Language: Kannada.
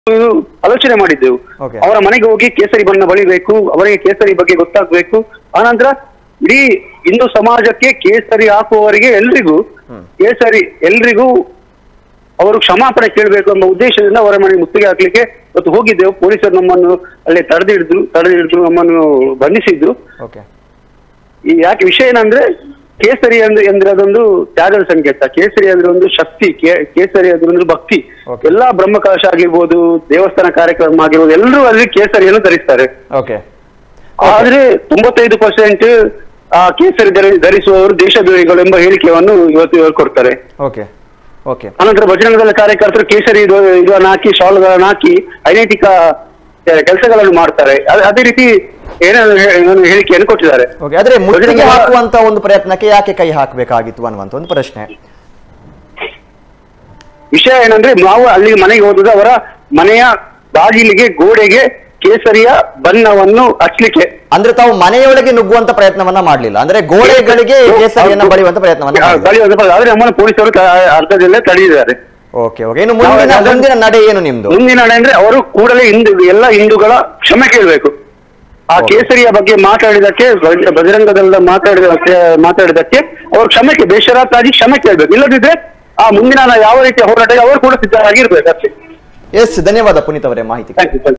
ಆಲೋಚನೆ ಮಾಡಿದ್ದೆವು Okay. ಅವರ ಮನೆಗೆ ಹೋಗಿ ಕೇಸರಿ ಬಣ್ಣ ಬಳಿಬೇಕು ಅವರಿಗೆ ಕೇಸರಿ ಬಗ್ಗೆ ಗೊತ್ತಾಗ್ಬೇಕು ಆನಂತರ ಇಡೀ ಹಿಂದೂ ಸಮಾಜಕ್ಕೆ ಕೇಸರಿ ಹಾಕುವವರಿಗೆ ಎಲ್ರಿಗೂ ಕೇಸರಿ ಎಲ್ರಿಗೂ ಅವರು ಕ್ಷಮಾಪಣೆ ಕೇಳಬೇಕು ಎಂಬ ಉದ್ದೇಶದಿಂದ ಅವರ ಮನೆ ಮುತ್ತಿಗೆ ಹಾಕ್ಲಿಕ್ಕೆ ಇವತ್ತು ಹೋಗಿದ್ದೆವು ಪೊಲೀಸರು ನಮ್ಮನ್ನು ಅಲ್ಲಿ ತಡೆದಿಡಿದ್ರು ತಡೆದಿಡಿದ್ರು ನಮ್ಮನ್ನು ಬಂಧಿಸಿದ್ರು ಓಕೆ ಈ ಯಾಕೆ ವಿಷಯ ಏನಂದ್ರೆ ಕೇಸರಿ ಅಂದ್ರೆ ಅಂದ್ರೆ ಅದೊಂದು ತ್ಯಾಗದ ಸಂಕೇತ ಕೇಸರಿ ಅಂದ್ರೆ ಒಂದು ಶಕ್ತಿ ಕೇ- ಕೇಸರಿ ಅಂದ್ರೆ ಒಂದು ಭಕ್ತಿ Okay. ಎಲ್ಲಾ ಬ್ರಹ್ಮಕಲಶ ಆಗಿರ್ಬೋದು ದೇವಸ್ಥಾನ ಕಾರ್ಯಕ್ರಮ ಆಗಿರ್ಬೋದು ಎಲ್ಲರೂ ಅಲ್ಲಿ ಕೇಸರಿಯನ್ನು ಧರಿಸ್ತಾರೆ ಓಕೆ ಆದ್ರೆ ತೊಂಬತ್ತೈದು ಪರ್ಸೆಂಟ್ ಆ ಕೇಸರಿ ಧರಿ ಧರಿಸುವವರು ದೇಶದ್ರೋಹಿಗಳು ಎಂಬ ಹೇಳಿಕೆಯನ್ನು ಇವತ್ತು ಇವರು ಕೊಡ್ತಾರೆ ಓಕೆ ಓಕೆ ಅನಂತರ ಬಜರಂಗದಳ ಕಾರ್ಯಕರ್ತರು ಕೇಸರಿ ಇದು ಇದನ್ನು ಹಾಕಿ ಶಾಲ್ಗಳನ್ನು ಹಾಕಿ ಅನೈತಿಕ ಕೆಲಸಗಳನ್ನು ಮಾಡ್ತಾರೆ ಅದ್- ಅದೇ ರೀತಿ ಏನಾದ್ರು ಹೇ- ಹೇಳಿಕೆಯನ್ನು ಕೊಟ್ಟಿದ್ದಾರೆ ಓಕೆ ಆದ್ರೆ ಮುತ್ತಿಗೆ ಬಜರಂಗ- ಹಾಕುವಂತ ಒಂದು ಪ್ರಯತ್ನಕ್ಕೆ ಯಾಕೆ ಕೈ ಹಾಕಬೇಕಾಗಿತ್ತು ಅನ್ನುವಂತ ಒಂದು ಪ್ರಶ್ನೆ ವಿಷಯ ಏನಂದ್ರೆ ನಾವು ಅಲ್ಲಿ ಮನೆಗೆ ಹೋದಾಗ ಅವರ ಮನೆಯ ಬಾಗಿಲಿಗೆ ಗೋಡೆಗೆ ಕೇಸರಿಯ ಬಣ್ಣವನ್ನು ಹಚ್ಲಿಕ್ಕೆ ಅಂದ್ರೆ ತಾವು ಮನೆಯೊಳಗೆ ನುಗ್ಗುವಂತ ಪ್ರಯತ್ನವನ್ನ ಮಾಡ್ಲಿಲ್ಲ ಅಂದ್ರೆ ಗೋಡೆಗಳಿಗೆ ಕೇಸರಿಯನ್ನ ಬಳಿಯುವಂತ ಪ್ರಯತ್ನವನ್ನ ಮಾಡಿಲ್ಲ. ಬಳಿಯುವಂತ ಪ್ರಯತ್ನ. ಆದ್ರೆ ನಮ್ಮನ್ನು ಪೊಲೀಸರು ತ- ಅರ್ಧದಲ್ಲೇ ತಡೆದಿದ್ದಾರೆ ಓಕೆ ಓಕೆ ಇನ್ನು ಮುಂದಿನ ನಾವು- ಮುಂದಿನ ನಡೆ ಏನು ನಿಮ್ದು ಮುಂದಿನ ನಡೆ ಅಂದ್ರೆ ಅವರು ಕೂಡಲೇ ಹಿಂದೂ ಎಲ್ಲ ಹಿಂದೂಗಳ ಕ್ಷಮೆ ಕೇಳಬೇಕು ಆ Okay. ಕೇಸರಿಯ ಬಗ್ಗೆ ಮಾತಾಡಿದಕ್ಕೆ ಬಜ- ಬಜರಂಗದಲ್ಲ ಮಾತಾಡಿದ ಮಾತಾಡಿದಕ್ಕೆ ಅವರು ಕ್ಷಮೆಗೆ ಬೇಷರತ್ತಾಗಿ ಕ್ಷಮೆ ಕೇಳಬೇಕು ಇಲ್ಲದಿದ್ರೆ ಆ ಮುಂದಿನ ಯಾವ ರೀತಿಯ ಹೋರಾಟಕ್ಕೆ ಅವರು ಕೂಡ ಸಿದ್ಧರಾಗಿರ್ಬೇಕು ಅಷ್ಟೇ ಎಸ್ ಧನ್ಯವಾದ ಪುನೀತ್ ಅವರೇ ಮಾಹಿತಿ ಥ್ಯಾಂಕ್ ಯು